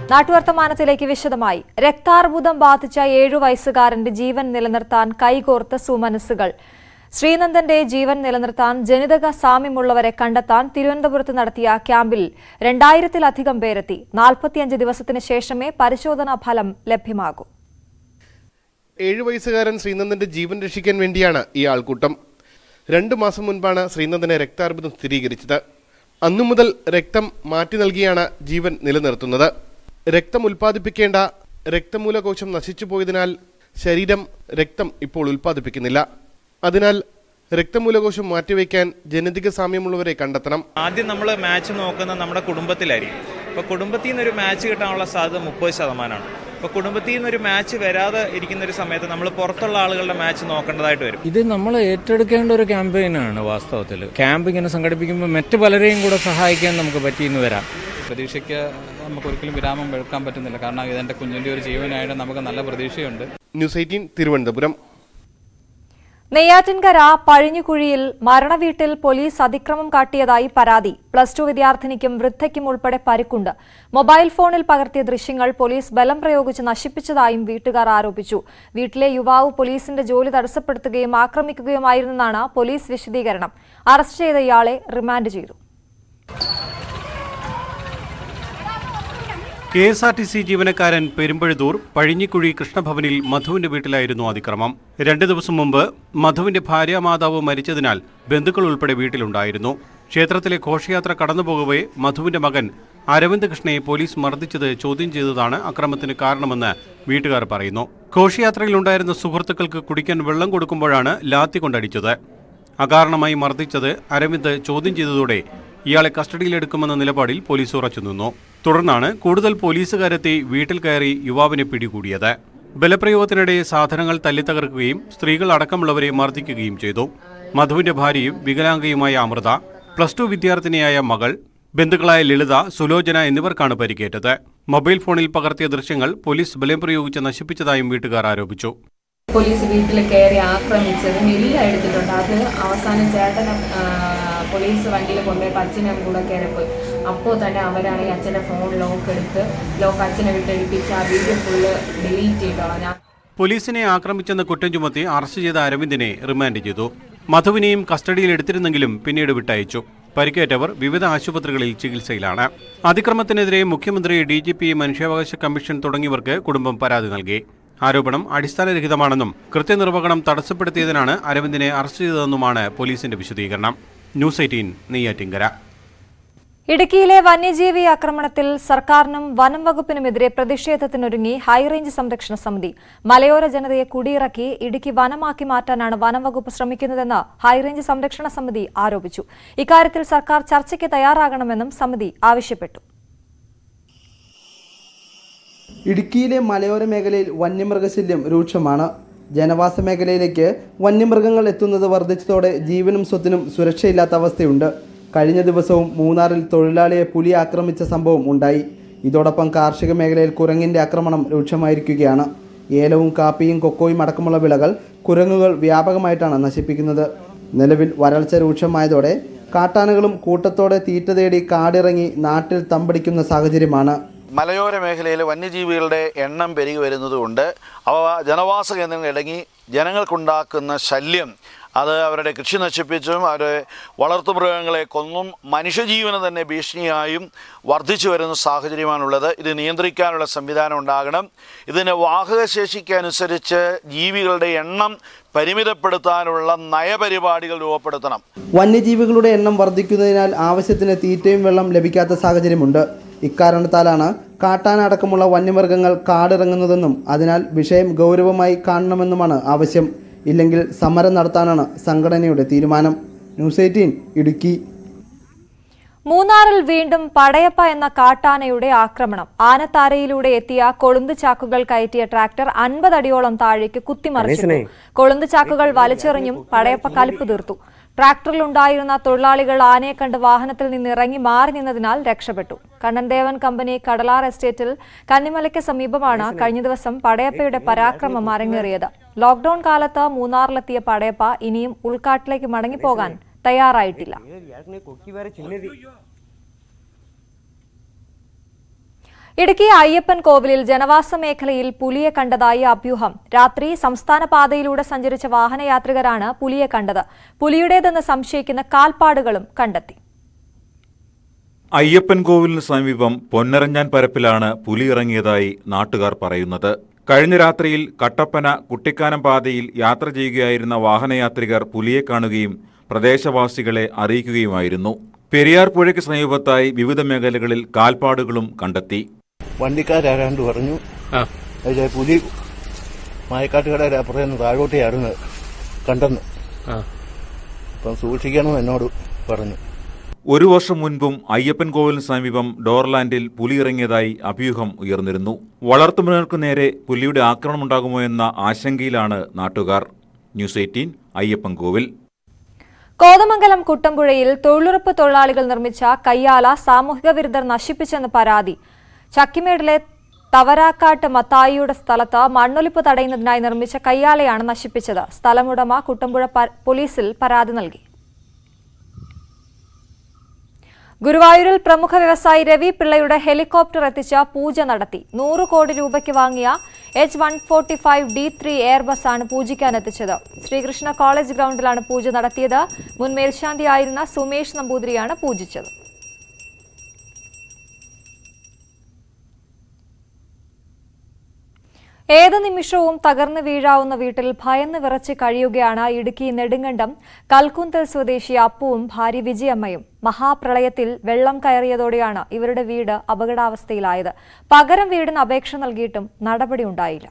നാട്ടുവർത്തമാനത്തിലേക്ക് വിശദമായി രക്താർബുദം ബാധിച്ച ഏഴു വയസ്സുകാരന്റെ ജീവൻ നിലനിർത്താൻ കൈകോർത്ത സുമനസ്സുകൾ ശ്രീനന്ദന്റെ ജീവൻ നിലനിർത്താൻ ജനിതക സാമ്യമുള്ളവരെ കണ്ടെത്താൻ തിരുവനന്തപുരത്ത് നടത്തിയ ക്യാമ്പിൽ രണ്ടായിരത്തിലധികം പേരെത്തി നാൽപ്പത്തിയഞ്ച് ദിവസത്തിന് ശേഷമേ പരിശോധനാ ഫലം ലഭ്യമാകൂ ഏഴു വയസ്സുകാരൻ ശ്രീനന്ദന്റെ ജീവൻ രക്ഷിക്കാൻ വേണ്ടിയാണ് ഈ ആൾക്കൂട്ടം രണ്ടു മാസം മുൻപാണ് ശ്രീനന്ദന് രക്താർബുദം സ്ഥിരീകരിച്ചത് അന്നു മുതൽ രക്തം മാറ്റി നൽകിയാണ് ജീവൻ നിലനിർത്തുന്നത് രക്തം ഉൽപ്പാദിപ്പിക്കേണ്ട രക്തമൂലകോശം നശിച്ചു പോയതിനാൽ ശരീരം രക്തം ഇപ്പോൾ ഉൽപ്പാദിപ്പിക്കുന്നില്ല അതിനാൽ രക്തമൂലകോശം മാറ്റിവെക്കാൻ ജനിതക സാമ്യമുള്ളവരെ കണ്ടെത്തണം ആദ്യം നമ്മൾ മാച്ച് നോക്കുന്നത് നമ്മുടെ കുടുംബത്തിലായിരിക്കും ഇപ്പോൾ കുടുംബത്തിൽ നിന്നൊരു മാച്ച് കിട്ടാനുള്ള സാധ്യത മുപ്പത് ശതമാനമാണ് ഇപ്പോൾ കുടുംബത്തിൽ നിന്നൊരു മാച്ച് വരാതെ ഇരിക്കുന്ന ഒരു സമയത്ത് നമ്മൾ പുറത്തുള്ള ആളുകളുടെ മാച്ച് നോക്കേണ്ടതായിട്ട് വരും ഇത് നമ്മൾ ഏറ്റെടുക്കേണ്ട ഒരു ക്യാമ്പയിനാണ് വാസ്തവത്തിൽ ക്യാമ്പ് ഇങ്ങനെ സംഘടിപ്പിക്കുമ്പോൾ മറ്റു പലരെയും കൂടെ സഹായിക്കാൻ നമുക്ക് പറ്റിയെന്ന് വരാം പ്രതീക്ഷയ്ക്ക് നമുക്ക് ഒരിക്കലും വിരാമം വെക്കാൻ പറ്റുന്നില്ല കാരണം ഇതെൻ്റെ കുഞ്ഞിൻ്റെ ഒരു ജീവനായിട്ട് നമുക്ക് നല്ല പ്രതീക്ഷയുണ്ട് ന്യൂസ് എയ്റ്റീൻ തിരുവനന്തപുരം നെയ്യാറ്റിൻകര പഴിഞ്ഞുകുഴിയിൽ മരണവീട്ടിൽ പോലീസ് അതിക്രമം കാട്ടിയതായി പരാതി പ്ലസ് ടു വിദ്യാർത്ഥിനിക്കും വൃദ്ധയ്ക്കും ഉൾപ്പെടെ പരിക്കുണ്ട് മൊബൈൽ ഫോണിൽ പകർത്തിയ ദൃശ്യങ്ങൾ പോലീസ് ബലം പ്രയോഗിച്ച് നശിപ്പിച്ചതായും വീട്ടുകാർ ആരോപിച്ചു വീട്ടിലെ യുവാവ് പോലീസിന്റെ ജോലി തടസ്സപ്പെടുത്തുകയും ആക്രമിക്കുകയുമായിരുന്നെന്നാണ് പോലീസ് വിശദീകരണം അറസ്റ്റ് ചെയ്ത ഇയാളെ റിമാൻഡ് ചെയ്തു K S R T C ജീവനക്കാരൻ പെരുമ്പഴുതൂർ പഴിഞ്ഞിക്കുഴി കൃഷ്ണഭവനിൽ മധുവിന്റെ വീട്ടിലായിരുന്നു അതിക്രമം രണ്ട് ദിവസം മുമ്പ് മധുവിന്റെ ഭാര്യാമാതാവ് മരിച്ചതിനാൽ ബന്ധുക്കൾ ഉൾപ്പെടെ വീട്ടിലുണ്ടായിരുന്നു ക്ഷേത്രത്തിലെ ഘോഷയാത്ര കടന്നുപോകവേ മധുവിന്റെ മകൻ അരവിന്ദ് കൃഷ്ണയെ പോലീസ് മർദ്ദിച്ചത് ചോദ്യം ചെയ്തതാണ് അക്രമത്തിന് കാരണമെന്ന് വീട്ടുകാർ പറയുന്നു ഘോഷയാത്രയിലുണ്ടായിരുന്ന സുഹൃത്തുക്കൾക്ക് കുടിക്കാൻ വെള്ളം കൊടുക്കുമ്പോഴാണ് ലാത്തി കൊണ്ടടിച്ചത് അകാരണമായി മർദ്ദിച്ചത് അരവിന്ദ് ചോദ്യം ചെയ്തതോടെ ഇയാളെ കസ്റ്റഡിയിലെടുക്കുമെന്ന നിലപാടിൽ പോലീസ് ഉറച്ചുനിന്നു തുടർന്നാണ് കൂടുതൽ പോലീസുകാരെത്തി വീട്ടിൽ കയറി യുവാവിനെ പിടികൂടിയത് ബലപ്രയോഗത്തിനിടെ സാധനങ്ങൾ തല്ലിത്തകർക്കുകയും സ്ത്രീകൾ അടക്കമുള്ളവരെ മർദ്ദിക്കുകയും ചെയ്തു മധുവിന്റെ ഭാര്യയും വികലാംഗയുമായ അമൃത പ്ലസ് ടു വിദ്യാർത്ഥിനിയായ മകൾ ബന്ധുക്കളായ ലളിത സുലോചന എന്നിവർക്കാണ് പരിക്കേറ്റത് മൊബൈൽ ഫോണിൽ പകർത്തിയ ദൃശ്യങ്ങൾ പോലീസ് ബലം പ്രയോഗിച്ച് നശിപ്പിച്ചതായും വീട്ടുകാർ ആരോപിച്ചു പോലീസ് വീട്ടിൽ കയറി ആക്രമിച്ചതും എല്ലാം എടുത്തിട്ടുണ്ട് അത് അവസാനം ചേട്ടനെ ആ, പോലീസ് വണ്ടിയിൽ കൊണ്ടുപോയപ്പോൾ അച്ഛനും കൂടെ കയറിപ്പോയി അപ്പോൾ തന്നെ അവരാണെങ്കിൽ അച്ഛൻ്റെ ഫോൺ ലോക്ക് എടുത്ത് ലോക്ക് അച്ഛനെ വിട്ടടിപ്പിച്ച് ആ വീഡിയോ ഫുള്ള് ഡിലീറ്റ് ചെയ്ത് കളഞ്ഞു പോലീസിനെ ആക്രമിച്ചെന്ന കുറ്റം ചുമത്തി അറസ്റ്റ് ചെയ്ത അരവിന്ദിനെ റിമാൻഡ് ചെയ്തു മധുവിനെയും കസ്റ്റഡിയിൽ എടുത്തിരുന്നെങ്കിലും പിന്നീട് വിട്ടയച്ചു പരിക്കേറ്റവർ വിവിധ ആശുപത്രികളിൽ ചികിത്സയിലാണ് അതിക്രമത്തിനെതിരെ മുഖ്യമന്ത്രി ഡി ജി പി മനുഷ്യാവകാശ കമ്മീഷൻ തുടങ്ങിയവർക്ക് കുടുംബം പരാതി നൽകി ആരോപണം അടിസ്ഥാനരഹിതമാണെന്നും കൃത്യനിർവഹണം തടസ്സപ്പെടുത്തിയതിനാണ് അരവിന്ദിനെ അറസ്റ്റ് ചെയ്തതെന്നുമാണ് പോലീസിന്റെ വിശദീകരണം ന്യൂസ് എയ്റ്റീൻ നെയ്യാറ്റിങ്കര ഇടുക്കിയിലെ വന്യജീവി ആക്രമണത്തിൽ സർക്കാരിനും വനം വകുപ്പിനുമെതിരെ പ്രതിഷേധത്തിനൊരുങ്ങി ഹൈറേഞ്ച് സംരക്ഷണ സമിതി മലയോര ജനതയെ കുടിയിറക്കി ഇടുക്കി വനമാക്കി മാറ്റാനാണ് വനം വകുപ്പ് ശ്രമിക്കുന്നതെന്ന് ഹൈറേഞ്ച് സംരക്ഷണ സമിതി ആരോപിച്ചു ഇക്കാര്യത്തിൽ സർക്കാർ ചർച്ചയ്ക്ക് തയ്യാറാകണമെന്നും സമിതി ആവശ്യപ്പെട്ടു ഇടുക്കിയിലെ മലയോര മേഖലയിൽ വന്യമൃഗശല്യം രൂക്ഷമാണ് ജനവാസ മേഖലയിലേക്ക് വന്യമൃഗങ്ങൾ എത്തുന്നത് വർദ്ധിച്ചതോടെ ജീവനും സ്വത്തിനും സുരക്ഷയില്ലാത്ത അവസ്ഥയുണ്ട് കഴിഞ്ഞ ദിവസവും മൂന്നാറിൽ തൊഴിലാളിയെ പുലി ആക്രമിച്ച സംഭവം ഉണ്ടായി ഇതോടൊപ്പം കാർഷിക മേഖലയിൽ കുരങ്ങിൻ്റെ ആക്രമണം രൂക്ഷമായിരിക്കുകയാണ് ഏലവും കാപ്പിയും കൊക്കോയും അടക്കമുള്ള വിളകൾ കുരങ്ങുകൾ വ്യാപകമായിട്ടാണ് നശിപ്പിക്കുന്നത് നിലവിൽ വരൾച്ച രൂക്ഷമായതോടെ കാട്ടാനകളും കൂട്ടത്തോടെ തീറ്റ തേടി കാടിറങ്ങി നാട്ടിൽ തമ്പടിക്കുന്ന സാഹചര്യമാണ് മലയോര മേഖലയിലെ വന്യജീവികളുടെ എണ്ണം പെരുകി വരുന്നതുകൊണ്ട് അവ ജനവാസ കേന്ദ്രങ്ങൾ ഇടങ്ങി ജനങ്ങൾക്കുണ്ടാക്കുന്ന ശല്യം അത് അവരുടെ കൃഷി നശിപ്പിച്ചും അവരുടെ വളർത്തുമൃഗങ്ങളെ കൊന്നും മനുഷ്യജീവന് തന്നെ ഭീഷണിയായും വർദ്ധിച്ചു വരുന്ന സാഹചര്യമാണുള്ളത് ഇത് നിയന്ത്രിക്കാനുള്ള സംവിധാനം ഉണ്ടാകണം ഇതിന് വാഹകശേഷിക്ക് അനുസരിച്ച് ജീവികളുടെ എണ്ണം പരിമിതപ്പെടുത്താനുള്ള നയപരിപാടികൾ രൂപപ്പെടുത്തണം വന്യജീവികളുടെ എണ്ണം വർദ്ധിക്കുന്നതിനാൽ ആവശ്യത്തിന് തീറ്റയും വെള്ളം ലഭിക്കാത്ത സാഹചര്യമുണ്ട് ഇക്കാരണത്താലാണ് കാട്ടാന അടക്കമുള്ള വന്യമൃഗങ്ങൾ കാടിറങ്ങുന്നതെന്നും അതിനാൽ വിഷയം ഗൗരവമായി കാണണമെന്നുമാണ് ആവശ്യം ഇല്ലെങ്കിൽ സമരം നടത്താനാണ് സംഘടനയുടെ തീരുമാനം ന്യൂസ് എയ്റ്റീൻ ഇടുക്കി മൂന്നാറിൽ വീണ്ടും പടയപ്പ എന്ന കാട്ടാനയുടെ ആക്രമണം ആനത്താരയിലൂടെ എത്തിയ കൊളുന്ത് ചാക്കുകൾ കയറ്റിയ ട്രാക്ടർ അൻപത് അടിയോളം താഴേക്ക് കുത്തിമറിച്ചു കൊളുന്ത് ചാക്കുകൾ വലിച്ചെറിഞ്ഞും പടയപ്പ കലിപ്പ് തീർത്തു ട്രാക്ടറിലുണ്ടായിരുന്ന തൊഴിലാളികൾ ആനയെ കണ്ട് വാഹനത്തിൽ നിന്ന് ഇറങ്ങി മാറി നിന്നതിനാൽ രക്ഷപ്പെട്ടു കണ്ണൻദേവൻ കമ്പനി കടലാർ എസ്റ്റേറ്റിൽ കന്നിമലയ്ക്ക് സമീപമാണ് കഴിഞ്ഞ ദിവസം പടയപ്പയുടെ പരാക്രമം അരങ്ങേറിയത് ലോക്ഡൌൺ കാലത്ത് മൂന്നാറിലെത്തിയ പടയപ്പ ഇനിയും ഉൾക്കാട്ടിലേക്ക് മടങ്ങിപ്പോകാൻ തയ്യാറായിട്ടില്ല ഇടുക്കി അയ്യപ്പൻ കോവിലിൽ ജനവാസ മേഖലയിൽ പുലിയെ കണ്ടതായി അഭ്യൂഹം രാത്രി സംസ്ഥാന പാതയിലൂടെ സഞ്ചരിച്ച വാഹനയാത്രികരാണ് പുലിയെ കണ്ടത് പുലിയുടേതെന്ന് സംശയിക്കുന്ന കാൽപ്പാടുകളും കണ്ടെത്തി അയ്യപ്പൻ കോവിലിന് സമീപം പൊന്നരഞ്ഞാൻ പരപ്പിലാണ് പുലി ഇറങ്ങിയതായി നാട്ടുകാർ പറയുന്നത് കഴിഞ്ഞ രാത്രിയിൽ കട്ടപ്പന കുട്ടിക്കാനം പാതയിൽ യാത്ര ചെയ്യുകയായിരുന്ന വാഹനയാത്രികർ പുലിയെ കാണുകയും പ്രദേശവാസികളെ അറിയിക്കുകയുമായിരുന്നു പെരിയാർ പുഴയ്ക്ക് സമീപത്തായി വിവിധ മേഖലകളിൽ കാൽപ്പാടുകളും കണ്ടെത്തി വണ്ടിക്കാരാരാണ്ട് പറഞ്ഞു അതിലെ പുലി മായക്കാട്ടുകടയുടെ അപ്പുറത്ത് നിന്ന് താഴോട്ടെയായിരുന്നു കണ്ടെന്ന് അപ്പം സൂക്ഷിക്കണം എന്നോട് പറഞ്ഞു ഒരു വർഷം മുൻപും അയ്യപ്പൻ കോവിലിന് സമീപം ഡോർലാൻഡിൽ പുലി ഇറങ്ങിയതായി അഭ്യൂഹം ഉയർന്നിരുന്നു വളർത്തുമൃഗങ്ങൾക്ക് നേരെ പുലിയുടെ ആക്രമണമുണ്ടാകുമോ എന്ന ആശങ്കയിലാണ് നാട്ടുകാർ ന്യൂസ് എയ്റ്റീൻ അയ്യപ്പൻ കോവിൽ കോതമംഗലം കുട്ടമ്പുഴയിൽ തൊഴിലുറപ്പ് തൊഴിലാളികൾ നിർമ്മിച്ച കയ്യാല സാമൂഹിക വിരുദ്ധർ നശിപ്പിച്ചെന്ന് പരാതി ചക്കിമേടിലെ തവരാക്കാട്ട് മത്തായിയുടെ സ്ഥലത്ത് മണ്ണൊലിപ്പ് തടയുന്നതിനായി നിർമ്മിച്ച കയ്യാലയാണ് നശിപ്പിച്ചത് സ്ഥലമുടമ കുട്ടമ്പുഴ പ- പോലീസിൽ പരാതി നൽകി ഗുരുവായൂരിൽ പ്രമുഖ വ്യവസായി രവി പിള്ളയുടെ ഹെലികോപ്റ്റർ എത്തിച്ച പൂജ നടത്തി നൂറ് കോടി രൂപയ്ക്ക് വാങ്ങിയ H one forty five D three Airbus ആണ് പൂജിക്കാനെത്തിച്ചത് ശ്രീകൃഷ്ണ കോളേജ് ഗ്രൗണ്ടിലാണ് പൂജ നടത്തിയത് മുൻ മേൽശാന്തിയായിരുന്ന സുമേഷ് നമ്പൂതിരിയാണ് പൂജിച്ചത് ഏത് നിമിഷവും തകർന്നു വീഴാവുന്ന വീട്ടിൽ ഭയന്ന് വിറച്ച് കഴിയുകയാണ് ഇടുക്കി നെടുങ്കണ്ടം കൽക്കുന്തൽ സ്വദേശി അപ്പുവും ഭാര്യ വിജയമ്മയും മഹാപ്രളയത്തിൽ വെള്ളം കയറിയതോടെയാണ് ഇവരുടെ വീട് അപകടാവസ്ഥയിലായത് പകരം വീടിന് അപേക്ഷ നൽകിയിട്ടും നടപടി ഉണ്ടായില്ല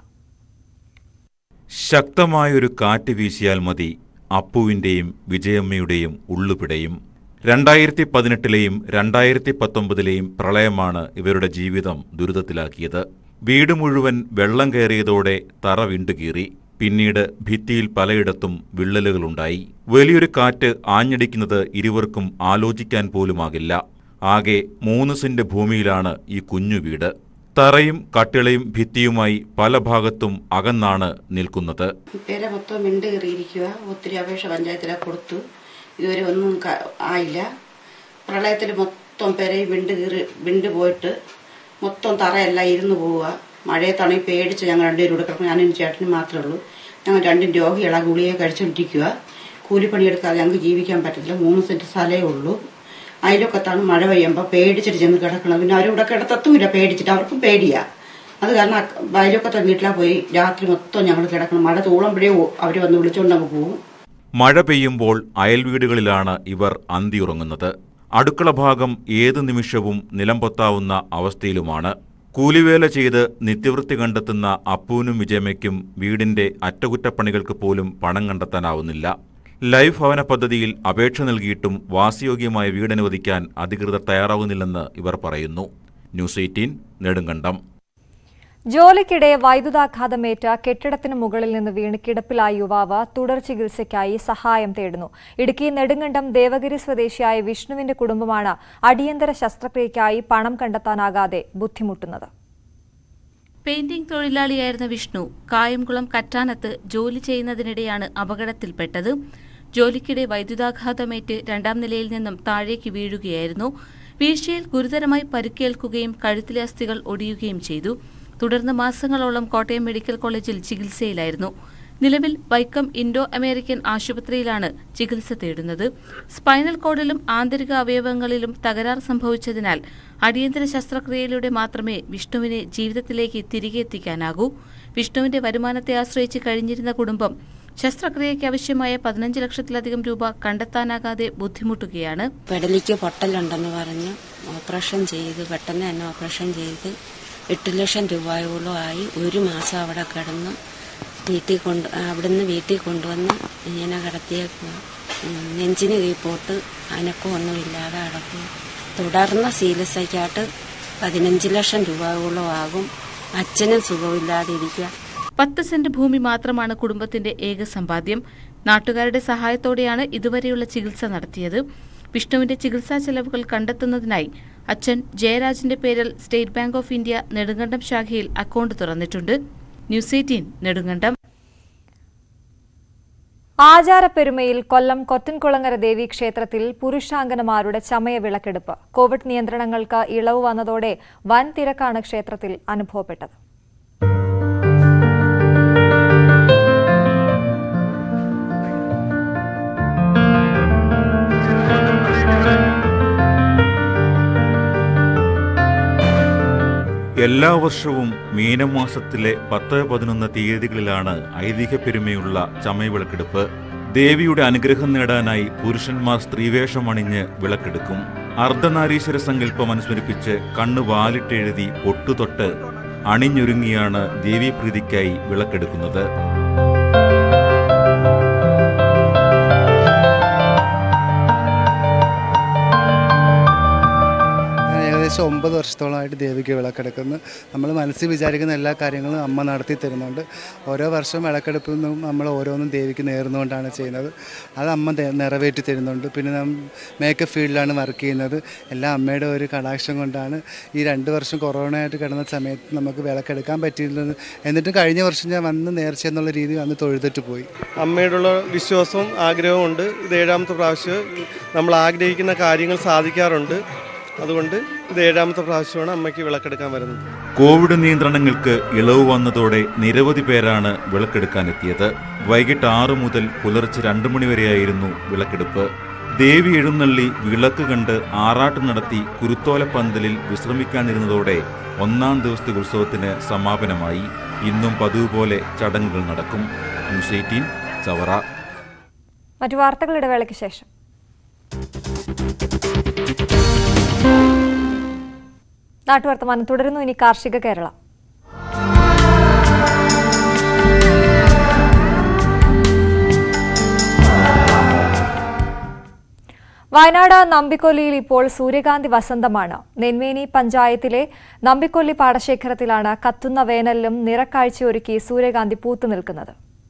ശക്തമായൊരു കാറ്റ് വീശിയാൽ മതി അപ്പുവിന്റെയും വിജയമ്മയുടെയും ഉള്ളുപിടയും രണ്ടായിരത്തി പതിനെട്ടിലെയും രണ്ടായിരത്തി പത്തൊമ്പതിലെയും പ്രളയമാണ് ഇവരുടെ ജീവിതം ദുരിതത്തിലാക്കിയത് വീട് മുഴുവൻ വെള്ളം കയറിയതോടെ തറ വിണ്ടുകീറി പിന്നീട് ഭിത്തിയിൽ പലയിടത്തും വിള്ളലുകളുണ്ടായി വലിയൊരു കാറ്റ് ആഞ്ഞടിക്കുന്നത് ഇരുവർക്കും ആലോചിക്കാൻ പോലുമാകില്ല ആകെ മൂന്ന് സെന്റ് ഭൂമിയിലാണ് ഈ കുഞ്ഞു വീട് തറയും കട്ടിളയും ഭിത്തിയുമായി പല ഭാഗത്തും അകന്നാണ് നിൽക്കുന്നത് പേരെ മൊത്തം വിണ്ട് കയറിയിരിക്കുക ഒത്തിരി അപേക്ഷ പഞ്ചായത്തിലൊക്കെ കൊടുത്തു ഇതുവരെ ഒന്നും ക- ആയില്ല പ്രളയത്തിൽ മൊത്തം പേരെയും വിണ്ട് കീറി വിണ്ട് പോയിട്ട് മൊത്തം തറയെല്ലാം ഇരുന്ന് പോവുക മഴയത്താണെങ്കിൽ പേടിച്ച് ഞങ്ങൾ രണ്ടുപേരും കൂടെ കിടക്കും ഞാനും ചേട്ടനും മാത്രമേ ഉള്ളൂ ഞങ്ങൾ രണ്ടും രോഗികളാ ഗുളിയെ കഴിച്ചുകൊണ്ടിരിക്കുക കൂലിപ്പണിയെടുക്കാതെ ഞങ്ങൾക്ക് ജീവിക്കാൻ പറ്റത്തില്ല മൂന്ന് സെന്റ് സ്ഥലമേ ഉള്ളൂ അതിലൊക്കത്താണ് മഴ പെയ്യുമ്പോൾ പേടിച്ചിട്ട് ചെന്ന് കിടക്കണം പിന്നെ അവരിവിടെ കിടത്തത്തുമില്ല പേടിച്ചിട്ട് അവർക്കും പേടിയാ അത് കാരണം അക്ക- വയലൊക്കത്തെ വീട്ടിലാ പോയി രാത്രി മൊത്തം ഞങ്ങൾ കിടക്കണം മഴ തൂളുമ്പോഴേ അവർ വന്ന് വിളിച്ചുകൊണ്ട് അങ്ങ് പോകും മഴ പെയ്യുമ്പോൾ അയൽവീടുകളിലാണ് ഇവർ അന്തിയുറങ്ങുന്നത് അടുക്കള ഭാഗം ഏതു നിമിഷവും നിലംപൊത്താവുന്ന അവസ്ഥയിലുമാണ് കൂലിവേല ചെയ്ത് നിത്യവൃത്തി കണ്ടെത്തുന്ന അപ്പൂനും വിജയമ്മയ്ക്കും വീടിന്റെ അറ്റകുറ്റപ്പണികൾക്ക് പോലും പണം കണ്ടെത്താനാവുന്നില്ല ലൈഫ് ഭവന പദ്ധതിയിൽ അപേക്ഷ നൽകിയിട്ടും വാസയോഗ്യമായ വീടനുവദിക്കാൻ അധികൃതർ തയ്യാറാവുന്നില്ലെന്ന് ഇവർ പറയുന്നു ന്യൂസ് എയ്റ്റീൻ നെടുങ്കണ്ടം ജോലിക്കിടെ വൈദ്യുതാഘാതമേറ്റ കെട്ടിടത്തിന് മുകളിൽ നിന്ന് വീണ് കിടപ്പിലായ യുവാവ് തുടർ ചികിത്സയ്ക്കായി സഹായം തേടുന്നു ഇടുക്കി നെടുങ്കണ്ടം ദേവഗിരി സ്വദേശിയായ വിഷ്ണുവിന്റെ കുടുംബമാണ് അടിയന്തര ശസ്ത്രക്രിയയ്ക്കായി പണം കണ്ടെത്താനാകാതെ ബുദ്ധിമുട്ടുന്നത് പെയിന്റിംഗ് തൊഴിലാളിയായിരുന്ന വിഷ്ണു കായംകുളം കറ്റാനത്ത് ജോലി ചെയ്യുന്നതിനിടെയാണ് അപകടത്തിൽപ്പെട്ടത് ജോലിക്കിടെ വൈദ്യുതാഘാതമേറ്റ് രണ്ടാം നിലയിൽ നിന്നും താഴേക്ക് വീഴുകയായിരുന്നു വീഴ്ചയിൽ ഗുരുതരമായി പരിക്കേൽക്കുകയും കഴുത്തിലെ അസ്ഥികൾ ഒടിയുകയും ചെയ്തു തുടർന്ന് മാസങ്ങളോളം കോട്ടയം മെഡിക്കൽ കോളേജിൽ ചികിത്സയിലായിരുന്നു നിലവിൽ വൈക്കം ഇൻഡോ അമേരിക്കൻ ആശുപത്രിയിലാണ് ചികിത്സ തേടുന്നത് സ്പൈനൽ കോഡിലും ആന്തരിക അവയവങ്ങളിലും തകരാർ സംഭവിച്ചതിനാൽ അടിയന്തര ശസ്ത്രക്രിയയിലൂടെ മാത്രമേ വിഷ്ണുവിനെ ജീവിതത്തിലേക്ക് തിരികെ എത്തിക്കാനാകൂ വിഷ്ണുവിന്റെ വരുമാനത്തെ ആശ്രയിച്ച് കഴിഞ്ഞിരുന്ന കുടുംബം ശസ്ത്രക്രിയയ്ക്ക് ആവശ്യമായ പതിനഞ്ച് ലക്ഷത്തിലധികം രൂപ കണ്ടെത്താനാകാതെ ബുദ്ധിമുട്ടുകയാണ് പെടലിക്ക് പൊട്ടലുണ്ടെന്ന് പറഞ്ഞ് ഓപ്പറേഷൻ ചെയ്ത് പെട്ടെന്ന് തന്നെ ഓപ്പറേഷൻ ചെയ്ത് എട്ട് ലക്ഷം രൂപയോളം ആയി ഒരു മാസം അവിടെ കിടന്ന് വീട്ടിൽ കൊണ്ട് അവിടുന്ന് വീട്ടിൽ കൊണ്ടുവന്ന് ഇങ്ങനെ കിടത്തിയേക്കുക നെഞ്ചിന് കീഴ്പോട്ട് അനക്കമൊന്നുമില്ലാതെ കിടക്കും തുടർന്ന് ചികിത്സയ്ക്കായിട്ട് പതിനഞ്ച് ലക്ഷം രൂപയോളം ആകും അച്ഛനും സുഖമില്ലാതെ ഇരിക്കുക പത്ത് സെന്റ് ഭൂമി മാത്രമാണ് കുടുംബത്തിന്റെ ഏക സമ്പാദ്യം നാട്ടുകാരുടെ സഹായത്തോടെയാണ് ഇതുവരെയുള്ള ചികിത്സ നടത്തിയത് വിഷ്ണുവിന്റെ ചികിത്സാ ചെലവുകൾ കണ്ടെത്തുന്നതിനായി അച്ഛൻ ജയരാജിന്റെ പേരിൽ state bank of India Nedumkandam ശാഖയിൽ അക്കൗണ്ട് തുറന്നിട്ടുണ്ട് ന്യൂസ് എയ്റ്റീൻ നെടുങ്കണ്ടം ആചാരപ്പെരുമയിൽ കൊല്ലം കൊറ്റൻകുളങ്ങര ദേവി ക്ഷേത്രത്തിൽ പുരുഷാംഗനമാരുടെ ചമയ വിളക്കെടുപ്പ് കോവിഡ് നിയന്ത്രണങ്ങൾക്ക് ഇളവ് വന്നതോടെ വൻ തിരക്കാണ് ക്ഷേത്രത്തിൽ അനുഭവപ്പെട്ടത് എല്ലാ വർഷവും മീനമാസത്തിലെ പത്ത് പതിനൊന്ന് തീയതികളിലാണ് ഐതിഹ്യപ്പെരുമയുള്ള ചമയവിളക്കെടുപ്പ് ദേവിയുടെ അനുഗ്രഹം നേടാനായി പുരുഷന്മാർ സ്ത്രീവേഷമണിഞ്ഞ് വിളക്കെടുക്കും അർദ്ധനാരീശ്വര സങ്കല്പം അനുസ്മരിപ്പിച്ച് കണ്ണ് വാലിട്ടെഴുതി ഒട്ടുതൊട്ട് അണിഞ്ഞൊരുങ്ങിയാണ് ദേവീപ്രീതിക്കായി വിളക്കെടുക്കുന്നത് ഞാൻ ഏകദേശം ഒമ്പത് വർഷത്തോളമായിട്ട് ദേവിക്ക് വിളക്കെടുക്കുന്നു നമ്മൾ മനസ്സിൽ വിചാരിക്കുന്ന എല്ലാ കാര്യങ്ങളും അമ്മ നടത്തി തരുന്നുണ്ട് ഓരോ വർഷം വിളക്കെടുപ്പിൽ നിന്നും നമ്മൾ ഓരോന്നും ദേവിക്ക് നേർന്നുകൊണ്ടാണ് ചെയ്യുന്നത് അത് അമ്മ ദേ- നിറവേറ്റി തരുന്നുണ്ട് പിന്നെ നാം മേക്കപ്പ് ഫീൽഡിലാണ് വർക്ക് ചെയ്യുന്നത് എല്ലാം അമ്മയുടെ ഒരു കടാക്ഷം കൊണ്ടാണ് ഈ രണ്ട് വർഷം കൊറോണയായിട്ട് കിടന്ന സമയത്ത് നമുക്ക് വിളക്കെടുക്കാൻ പറ്റിയിരുന്നത് എന്നിട്ടും കഴിഞ്ഞ വർഷം ഞാൻ വന്ന് നേർച്ച എന്നുള്ള രീതി വന്ന് തൊഴുതിട്ട് പോയി അമ്മയോടുള്ള വിശ്വാസവും ആഗ്രഹവും ഉണ്ട് ഇത് ഏഴാമത്തെ പ്രാവശ്യം നമ്മൾ ആഗ്രഹിക്കുന്ന കാര്യങ്ങൾ സാധിക്കാറുണ്ട് അതുകൊണ്ട് ഇത് ഏഴാമത്തെ പ്രാവശ്യമാണ് അമ്മയ്ക്ക് വിളക്കെടുക്കാൻ വരുന്നത് കോവിഡ് നിയന്ത്രണങ്ങൾക്ക് ഇളവ് വന്നതോടെ നിരവധി പേരാണ് വിളക്കെടുക്കാനെത്തിയത് വൈകിട്ട് ആറ് മുതൽ പുലർച്ചെ രണ്ടു മണിവരെയായിരുന്നു വിളക്കെടുപ്പ് ദേവി എഴുന്നള്ളി വിളക്ക് കണ്ട് ആറാട്ട് നടത്തി കുരുത്തോലപ്പന്തലിൽ വിശ്രമിക്കാനിരുന്നതോടെ ഒന്നാം ദിവസത്തെ ഉത്സവത്തിന് സമാപനമായി ഇന്നും പതിവ് പോലെ ചടങ്ങുകൾ നടക്കും ന്യൂസ് എയ്റ്റീൻ ചവറ മറ്റു വാർത്തകൾ ഇടവേളയ്ക്ക് ശേഷം നാട്ടുവർത്തമാനം തുടരുന്നു ഇനി കാർഷിക കേരളം വയനാട് നമ്പിക്കൊല്ലിയിൽ ഇപ്പോൾ സൂര്യകാന്തി വസന്തമാണ് നെന്മേനി പഞ്ചായത്തിലെ നമ്പിക്കൊല്ലി പാടശേഖരത്തിലാണ് കത്തുന്ന വേനലിലും നിറക്കാഴ്ചയൊരുക്കി സൂര്യകാന്തി പൂത്തു നിൽക്കുന്നത്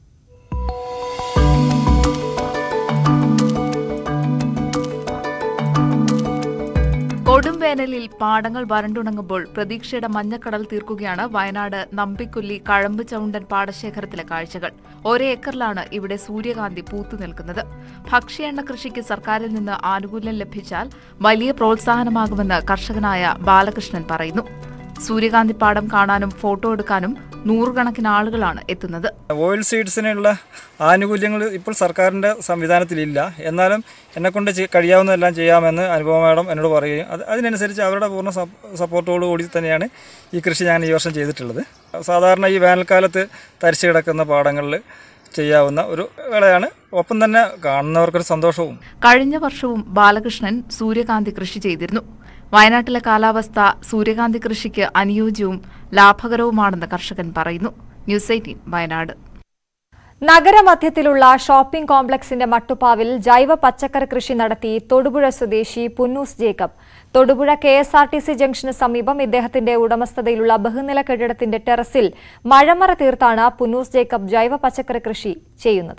കൊടും വേനലിൽ പാടങ്ങൾ വരണ്ടുണങ്ങുമ്പോൾ പ്രതീക്ഷയുടെ മഞ്ഞക്കടൽ തീർക്കുകയാണ് വയനാട് നമ്പിക്കൊല്ലി കഴമ്പ് ചൗണ്ടൻ പാടശേഖരത്തിലെ കാഴ്ചകൾ ഒരേ ഏക്കറിലാണ് ഇവിടെ സൂര്യകാന്തി പൂത്തു നിൽക്കുന്നത് ഭക്ഷ്യ എണ്ണ കൃഷിക്ക് സർക്കാരിൽ നിന്ന് ആനുകൂല്യം ലഭിച്ചാൽ വലിയ പ്രോത്സാഹനമാകുമെന്ന് കർഷകനായ ബാലകൃഷ്ണൻ പറയുന്നു സൂര്യകാന്തി പാടം കാണാനും ഫോട്ടോ എടുക്കാനും നൂറുകണക്കിന് ആളുകളാണ് എത്തുന്നത് ഓയിൽ സീഡ്സിനുള്ള ആനുകൂല്യങ്ങൾ ഇപ്പോൾ സർക്കാരിൻ്റെ സംവിധാനത്തിലില്ല എന്നാലും എന്നെക്കൊണ്ട് ചെയ്- കഴിയാവുന്നതെല്ലാം ചെയ്യാമെന്ന് അനുപമ മാഡം എന്നോട് പറയുകയും അത് അതിനനുസരിച്ച് അവരുടെ പൂർണ്ണ സപ്- സപ്പോർട്ടോടുകൂടി തന്നെയാണ് ഈ കൃഷി ഞാൻ ഈ വർഷം ചെയ്തിട്ടുള്ളത് സാധാരണ ഈ വേനൽക്കാലത്ത് തരിച്ചു കിടക്കുന്ന പാടങ്ങളിൽ ചെയ്യാവുന്ന ഒരു വിളയാണ് ഒപ്പം തന്നെ കാണുന്നവർക്കൊരു സന്തോഷവും കഴിഞ്ഞ വർഷവും ബാലകൃഷ്ണൻ സൂര്യകാന്തി കൃഷി ചെയ്തിരുന്നു വയനാട്ടിലെ കാലാവസ്ഥ സൂര്യകാന്തി കൃഷിക്ക് അനുയോജ്യവും ലാഭകരവുമാണെന്ന് കർഷകൻ പറയുന്നു ന്യൂസ് എയ്റ്റീൻ വയനാട് നഗരമധ്യത്തിലുള്ള ഷോപ്പിംഗ് കോംപ്ലക്സിന്റെ മട്ടുപ്പാവിൽ ജൈവ പച്ചക്കറി കൃഷി നടത്തി തൊടുപുഴ സ്വദേശി Punnoose Jacob Thodupuzha K S R T C ജംഗ്ഷന് സമീപം ഇദ്ദേഹത്തിന്റെ ഉടമസ്ഥതയിലുള്ള ബഹുനില കെട്ടിടത്തിന്റെ ടെറസിൽ മഴമറ തീർത്താണ് പുന്നൂസ് ജേക്കബ് ജൈവ പച്ചക്കറി കൃഷി ചെയ്യുന്നത്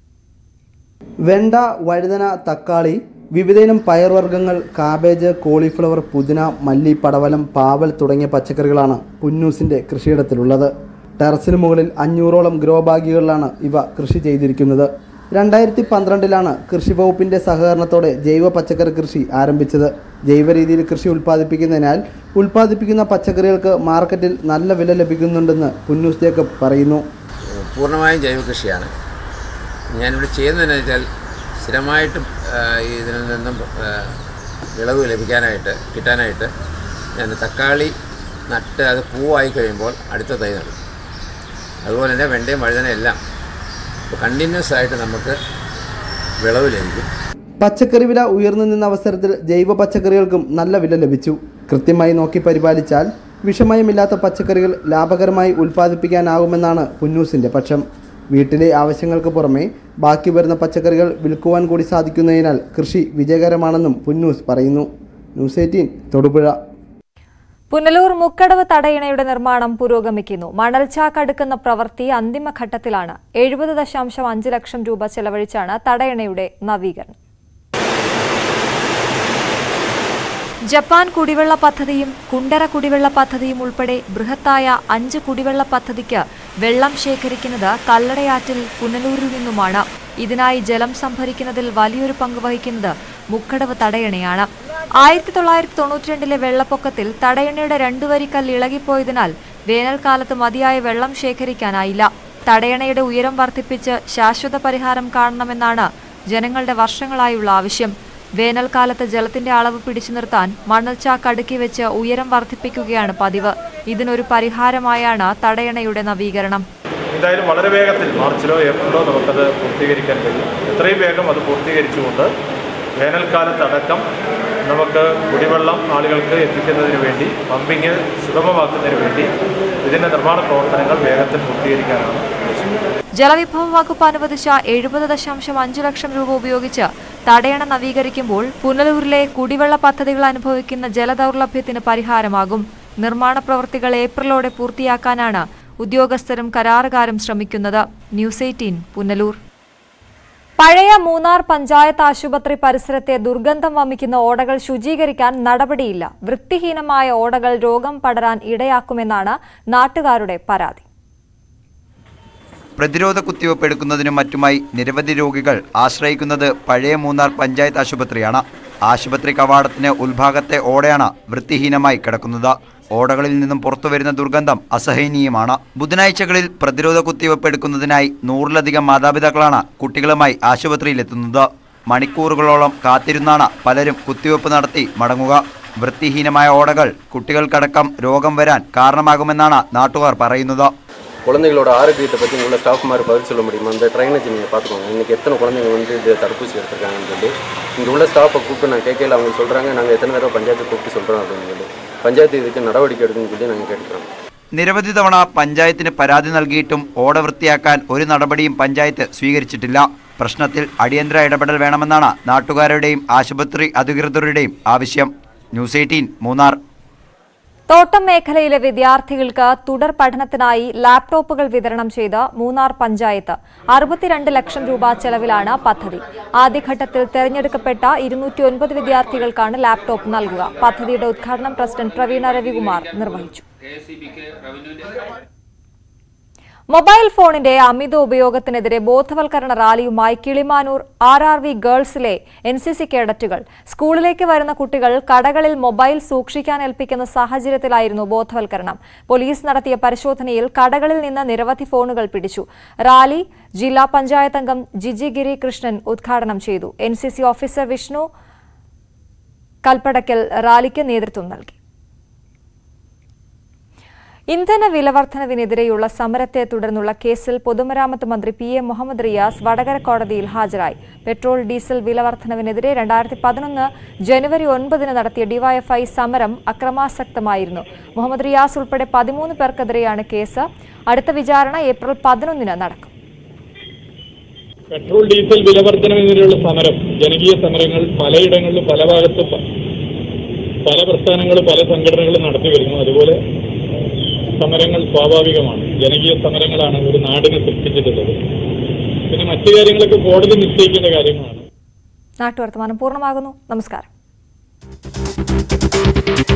വെണ്ട വഴുതന തക്കാളി വിവിധയിനം പയർവർഗ്ഗങ്ങൾ കാബേജ് കോളിഫ്ലവർ പുതിന മല്ലി പടവലം പാവൽ തുടങ്ങിയ പച്ചക്കറികളാണ് പുന്നൂസിന്റെ കൃഷിയിടത്തിലുള്ളത് ടെറസിന് മുകളിൽ അഞ്ഞൂറോളം ഗ്രോ ബാഗുകളിലാണ് ഇവ കൃഷി ചെയ്തിരിക്കുന്നത് രണ്ടായിരത്തി പന്ത്രണ്ടിലാണ് കൃഷി വകുപ്പിന്റെ സഹകരണത്തോടെ ജൈവ പച്ചക്കറി കൃഷി ആരംഭിച്ചത് ജൈവ രീതിയിൽ കൃഷി ഉൽപ്പാദിപ്പിക്കുന്നതിനാൽ ഉൽപ്പാദിപ്പിക്കുന്ന പച്ചക്കറികൾക്ക് മാർക്കറ്റിൽ നല്ല വില ലഭിക്കുന്നുണ്ടെന്ന് പുന്നൂസ് ജേക്കബ് പറയുന്നു പൂർണ്ണമായും ജൈവ കൃഷിയാണ് ഞാനിവിടെ ചെയ്യുന്നതെന്ന് വെച്ചാൽ സ്ഥിരമായിട്ട് ആ, ഇതിൽ നിന്നും ആ, വിളവ് ലഭിക്കാനായിട്ട് കിട്ടാനായിട്ട് ഞാൻ തക്കാളി നട്ട് അത് പൂവായി കഴിയുമ്പോൾ അടുത്ത തൈ നടും അതുപോലെ തന്നെ വെണ്ടയും വഴുതനയും എല്ലാം ഇപ്പോൾ കണ്ടിന്യൂസ് ആയിട്ട് നമുക്ക് വിളവ് ലഭിക്കും പച്ചക്കറി വില ഉയർന്നു നിന്ന അവസരത്തിൽ ജൈവ പച്ചക്കറികൾക്കും നല്ല വില ലഭിച്ചു കൃത്യമായി നോക്കി പരിപാലിച്ചാൽ വിഷമയമില്ലാത്ത പച്ചക്കറികൾ ലാഭകരമായി ഉൽപ്പാദിപ്പിക്കാനാകുമെന്നാണ് പുന്നൂസിന്റെ പക്ഷം വീട്ടിലെ ആവശ്യങ്ങൾക്ക് പുറമെ ബാക്കി വരുന്ന പച്ചക്കറികൾ വിൽക്കുവാൻ കൂടി സാധിക്കുന്നതിനാൽ കൃഷി വിജയകരമാണെന്നും പുന്നൂസ് പറയുന്നു ന്യൂസ് എയ്റ്റീൻ തൊടുപുഴ പുനലൂർ മുക്കടവ് തടയണയുടെ നിർമ്മാണം പുരോഗമിക്കുന്നു മണൽച്ചാക്ക് അടുക്കുന്ന പ്രവൃത്തി അന്തിമഘട്ടത്തിലാണ് എഴുപത് ദശാംശം അഞ്ച് ലക്ഷം രൂപ ചെലവഴിച്ചാണ് തടയണയുടെ നവീകരണം ജപ്പാൻ കുടിവെള്ള പദ്ധതിയും കുണ്ടറ കുടിവെള്ള പദ്ധതിയും ഉൾപ്പെടെ ബൃഹത്തായ അഞ്ച് കുടിവെള്ള പദ്ധതിക്ക് വെള്ളം ശേഖരിക്കുന്നത് കല്ലടയാറ്റിൽ പുനലൂരിൽ നിന്നുമാണ് ഇതിനായി ജലം സംഭരിക്കുന്നതിൽ വലിയൊരു പങ്ക് വഹിക്കുന്നത് മുക്കടവ് തടയണയാണ് ആയിരത്തി തൊള്ളായിരത്തി തൊണ്ണൂറ്റിരണ്ടിലെ വെള്ളപ്പൊക്കത്തിൽ തടയണയുടെ രണ്ടു വരി കല്ല് ഇളകിപ്പോയതിനാൽ വേനൽക്കാലത്ത് മതിയായ വെള്ളം ശേഖരിക്കാനായില്ല തടയണയുടെ ഉയരം വർദ്ധിപ്പിച്ച് ശാശ്വത പരിഹാരം കാണണമെന്നാണ് ജനങ്ങളുടെ വർഷങ്ങളായുള്ള ആവശ്യം വേനൽക്കാലത്ത് ജലത്തിന്റെ അളവ് പിടിച്ചു നിർത്താൻ മണൽച്ചാക്ക് അടുക്കി വെച്ച് ഉയരം വർദ്ധിപ്പിക്കുകയാണ് പതിവ് ഇതിനൊരു പരിഹാരമായാണ് തടയണയുടെ നവീകരണം എന്തായാലും വളരെ വേഗത്തിൽ മാർച്ചിലോ ഏപ്രിലോ നമുക്കത് പൂർത്തീകരിക്കാൻ കഴിയും എത്രയും വേഗം അത് പൂർത്തീകരിച്ചുകൊണ്ട് വേനൽക്കാലത്തടക്കം നമുക്ക് കുടിവെള്ളം ആളുകൾക്ക് എത്തിക്കുന്നതിന് വേണ്ടി പമ്പിങ് സുഗമമാക്കുന്നതിന് വേണ്ടി ഇതിൻ്റെ നിർമ്മാണ പ്രവർത്തനങ്ങൾ വേഗത്തിൽ പൂർത്തീകരിക്കാനാണ് ഉദ്ദേശിക്കുന്നത് ജലവിഭവ വകുപ്പ് അനുവദിച്ച എഴുപത് ദശാംശം അഞ്ച് ലക്ഷം രൂപ ഉപയോഗിച്ച് തടയണ നവീകരിക്കുമ്പോൾ പുനലൂരിലെ കുടിവെള്ള പദ്ധതികൾ അനുഭവിക്കുന്ന ജലദൗർലഭ്യത്തിന് പരിഹാരമാകും നിർമ്മാണ പ്രവൃത്തികൾ ഏപ്രിലോടെ പൂർത്തിയാക്കാനാണ് ഉദ്യോഗസ്ഥരും കരാറുകാരും ശ്രമിക്കുന്നത് ന്യൂസ് എയ്റ്റീൻ പുനലൂർ പഴയ മൂന്നാർ പഞ്ചായത്ത് ആശുപത്രി പരിസരത്തെ ദുർഗന്ധം വമിക്കുന്ന ഓടകൾ ശുചീകരിക്കാൻ നടപടിയില്ല വൃത്തിഹീനമായ ഓടകൾ രോഗം പടരാൻ ഇടയാക്കുമെന്നാണ് നാട്ടുകാരുടെ പരാതി പ്രതിരോധ കുത്തിവയ്പ് എടുക്കുന്നതിനും മറ്റുമായി നിരവധി രോഗികൾ ആശ്രയിക്കുന്നത് പഴയ മൂന്നാർ പഞ്ചായത്ത് ആശുപത്രിയാണ് ആശുപത്രി കവാടത്തിന് ഉൾഭാഗത്തെ ഓടയാണ് വൃത്തിഹീനമായി കിടക്കുന്നത് ഓടകളിൽ നിന്നും പുറത്തുവരുന്ന ദുർഗന്ധം അസഹനീയമാണ് ബുധനാഴ്ചകളിൽ പ്രതിരോധ കുത്തിവയ്പ് എടുക്കുന്നതിനായി നൂറിലധികം മാതാപിതാക്കളാണ് കുട്ടികളുമായി ആശുപത്രിയിലെത്തുന്നത് മണിക്കൂറുകളോളം കാത്തിരുന്നാണ് പലരും കുത്തിവയ്പ് നടത്തി മടങ്ങുക വൃത്തിഹീനമായ ഓടകൾ കുട്ടികൾക്കടക്കം രോഗം வரான் காரணமாகுமெന്നാണ് നാട്ടുകാർ പറയുന്നത് குழந்தைகளோட ஆரோக்கியத்தை பற்றி உள்ள ஸ்டாஃப்மார் பதில் சொல்ல முடியுமா அந்த ட்ரைனேஜ் நீங்கள் பார்த்துக்கோங்க இன்றைக்கி எத்தனை குழந்தைங்க வந்து இது தடுப்பூசி எடுத்திருக்காங்கன்னு சொல்லி இங்கே உள்ள ஸ்டாஃபை கூப்பிட்டு நான் கேட்கல அவங்க சொல்கிறாங்க நாங்கள் எத்தனை தடவை பஞ்சாயத்து கூப்பிட்டு சொல்கிறோம் அப்படின்னு சொல்லி பஞ்சாயத்து இதுக்கு நடவடிக்கை எடுக்குன்னு சொல்லி நாங்கள் கேட்டுக்கிறோம் നിരവധി തവണ പഞ്ചായത്തിന് പരാതി നൽകിയിട്ടും ഓട വൃത്തിയാക്കാൻ ഒരു നടപടിയും പഞ്ചായത്ത് സ്വീകരിച്ചിട്ടില്ല പ്രശ്നത്തിൽ അടിയന്തര ഇടപെടൽ വേണമെന്നാണ് നാട്ടുകാരുടെയും ആശുപത്രി അധികൃതരുടെയും ആവശ്യം ന്യൂസ് എയ്റ്റീൻ മൂന്നാർ തോട്ടം മേഖലയിലെ വിദ്യാർത്ഥികൾക്ക് തുടർ പഠനത്തിനായി ലാപ്ടോപ്പുകൾ വിതരണം ചെയ്ത് മൂന്നാർ പഞ്ചായത്ത് അറുപത്തിരണ്ട് ലക്ഷം രൂപ ചെലവിലാണ് പദ്ധതി ആദ്യഘട്ടത്തിൽ തെരഞ്ഞെടുക്കപ്പെട്ട ഇരുന്നൂറ്റി ഒൻപത് വിദ്യാർത്ഥികൾക്കാണ് ലാപ്ടോപ്പ് നൽകുക പദ്ധതിയുടെ ഉദ്ഘാടനം പ്രസിഡന്റ് പ്രവീണ രവികുമാർ നിർവഹിച്ചു മൊബൈൽ ഫോണിന്റെ അമിത ഉപയോഗത്തിനെതിരെ ബോധവൽക്കരണ റാലിയുമായി കിളിമാനൂർ ആർ ആർ വി ഗേൾസിലെ എൻ സി സി കേഡറ്റുകൾ സ്കൂളിലേക്ക് വരുന്ന കുട്ടികൾ കടകളിൽ മൊബൈൽ സൂക്ഷിക്കാൻ ഏൽപ്പിക്കുന്ന സാഹചര്യത്തിലായിരുന്നു ബോധവൽക്കരണം പോലീസ് നടത്തിയ പരിശോധനയിൽ കടകളിൽ നിന്ന് നിരവധി ഫോണുകൾ പിടിച്ചു റാലി ജില്ലാ പഞ്ചായത്ത് അംഗം ജിജി ഗിരി കൃഷ്ണൻ ഉദ്ഘാടനം ചെയ്തു N C C officer Vishnu Kalpadakkal റാലിക്ക് നേതൃത്വം നൽകി ഇന്ധന വിലവർദ്ധനവിനെതിരെയുള്ള സമരത്തെ തുടർന്നുള്ള കേസിൽ പൊതുമരാമത്ത് മന്ത്രി പി എ മുഹമ്മദ് റിയാസ് വടകര കോടതിയിൽ ഹാജരായി പെട്രോൾ ഡീസൽ വിലവർദ്ധനവിനെതിരെ രണ്ടായിരത്തി പതിനൊന്ന് ജനുവരി ഒൻപതിന് നടത്തിയ ഡിവൈഎഫ്ഐ സമരം അക്രമാസക്തമായിരുന്നു മുഹമ്മദ് റിയാസ് ഉൾപ്പെടെ പതിമൂന്ന് പേർക്കെതിരെയാണ് കേസ് അടുത്ത വിചാരണ ഏപ്രിൽ പതിനൊന്നിന് നടക്കും പെട്രോൾ ഡീസൽ വിലവർദ്ധനവിനെതിരെയുള്ള സമരം ജനകീയ സമരങ്ങൾ പലയിടങ്ങളിലും പല ഭാഗത്തും പ- പല പ്രസ്ഥാനങ്ങളും പല സംഘടനകളും നടത്തി വരുന്നു അതുപോലെ സമരങ്ങൾ സ്വാഭാവികമാണ് ജനകീയ സമരങ്ങളാണ് ഒരു നാടിനെ സൃഷ്ടിച്ചിട്ടുള്ളത് പിന്നെ മറ്റു കാര്യങ്ങളൊക്കെ കോടതി നിശ്ചയിക്കേണ്ട കാര്യങ്ങളാണ് നാട്ടുവർത്തമാനം പൂർണ്ണമാകുന്നു നമസ്കാരം